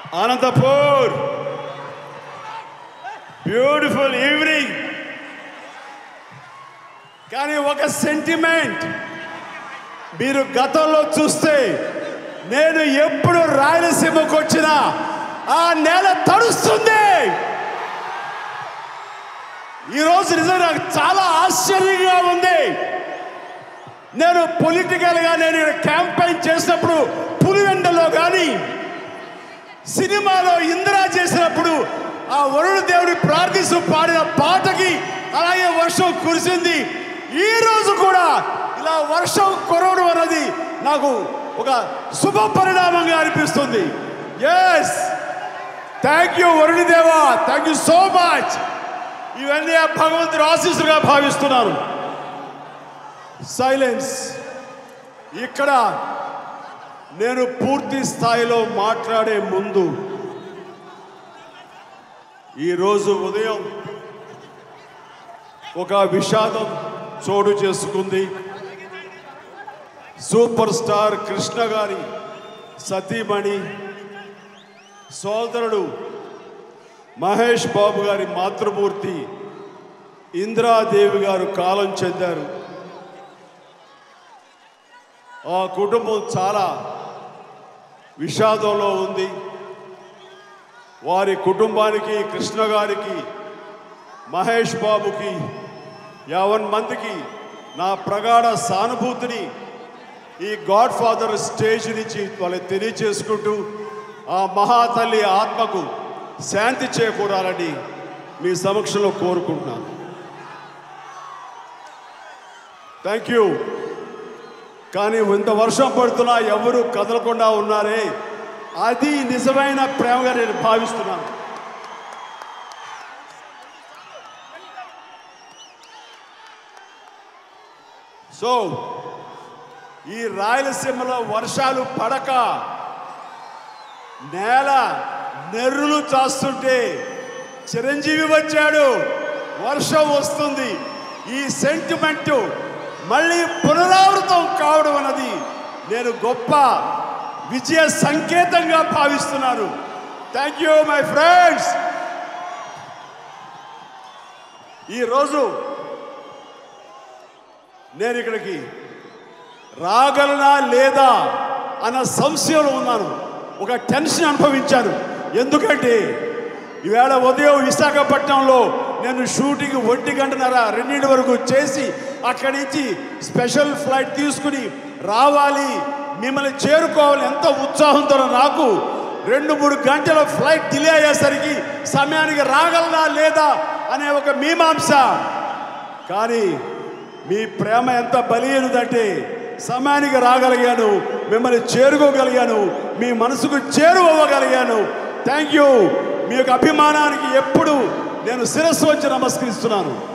Anantapur beautiful evening కానీ ఒక sentiment మీరు గతంలో చూస్తే నేను ఎప్పుడు రాయలసీమకు వచ్చినా ఆ నేల తడుస్తుంది ఈరోజు నిజంగా నాకు చాలా ఆశ్చర్యంగా ఉంది నేను పొలిటికల్గా నేను క్యాంపెయిన్ చేసినప్పుడు పులివెండలో కానీ సినిమాలో ఇందిరా చేసినప్పుడు ఆ వరుణ దేవుడి ప్రార్థిస్తూ పాడిన పాటకి అలాగే వర్షం కురిసింది ఈ రోజు కూడా ఇలా వర్షం కురవడం అన్నది నాకు ఒక శుభ పరిణామంగా అనిపిస్తుంది ఎస్ థ్యాంక్ యూ వరుణి దేవా థ్యాంక్ యూ సో మచ్ ఇవన్నీ ఆ భగవంతుడి ఆశీస్సులుగా భావిస్తున్నాను సైలెన్స్ ఇక్కడ నేను పూర్తి స్థాయిలో మాట్లాడే ముందు ఈరోజు ఉదయం ఒక విషాదం చోటు చేసుకుంది సూపర్ స్టార్ కృష్ణ గారి సతీమణి సోదరుడు మహేష్ బాబు గారి మాతృమూర్తి ఇందిరాదేవి గారు కాలం చెందారు ఆ కుటుంబం చాలా విషాదంలో ఉంది వారి కుటుంబానికి కృష్ణ గారికి మహేష్ బాబుకి యావన్ మందికి నా ప్రగాఢ సానుభూతిని ఈ గాడ్ ఫాదర్ స్టేజ్ నుంచి వాళ్ళకి తెలియచేసుకుంటూ ఆ మహాతల్లి ఆత్మకు శాంతి చేకూరాలని మీ సమక్షంలో కోరుకుంటున్నాను థ్యాంక్ యూ కానీ ఇంత వర్షం పడుతున్నా ఎవరు కదలకుండా ఉన్నారే అది నిజమైన ప్రేమగా నేను భావిస్తున్నాను సో ఈ రాయలసీమలో వర్షాలు పడక నేల నెర్రులు చాస్తుంటే చిరంజీవి వచ్చాడు వర్షం వస్తుంది ఈ సెంటిమెంట్ మళ్ళీ పునరావృతం కావడం అన్నది నేను గొప్ప విజయ సంకేతంగా భావిస్తున్నాను థ్యాంక్ యూ మై ఫ్రెండ్స్ ఈరోజు నేను ఇక్కడికి రాగలనా లేదా అన్న సంశయంలో ఉన్నాను ఒక టెన్షన్ అనుభవించాను ఎందుకంటే ఈవేళ ఉదయం విశాఖపట్నంలో నేను షూటింగ్ ఒంటి గంటన్నర రెండింటి వరకు చేసి అక్కడి నుంచి స్పెషల్ ఫ్లైట్ తీసుకుని రావాలి మిమ్మల్ని చేరుకోవాలి ఎంత ఉత్సాహంతో నాకు రెండు మూడు గంటల ఫ్లైట్ డిలే అయ్యేసరికి సమయానికి రాగలనా లేదా అనే ఒక మీమాంస కానీ మీ ప్రేమ ఎంత బలీయనుదంటే సమయానికి రాగలిగాను మిమ్మల్ని చేరుకోగలిగాను మీ మనసుకు చేరువవ్వగలిగాను థ్యాంక్ యూ మీ యొక్క అభిమానానికి ఎప్పుడు నేను శిరస్సు వచ్చి నమస్కరిస్తున్నాను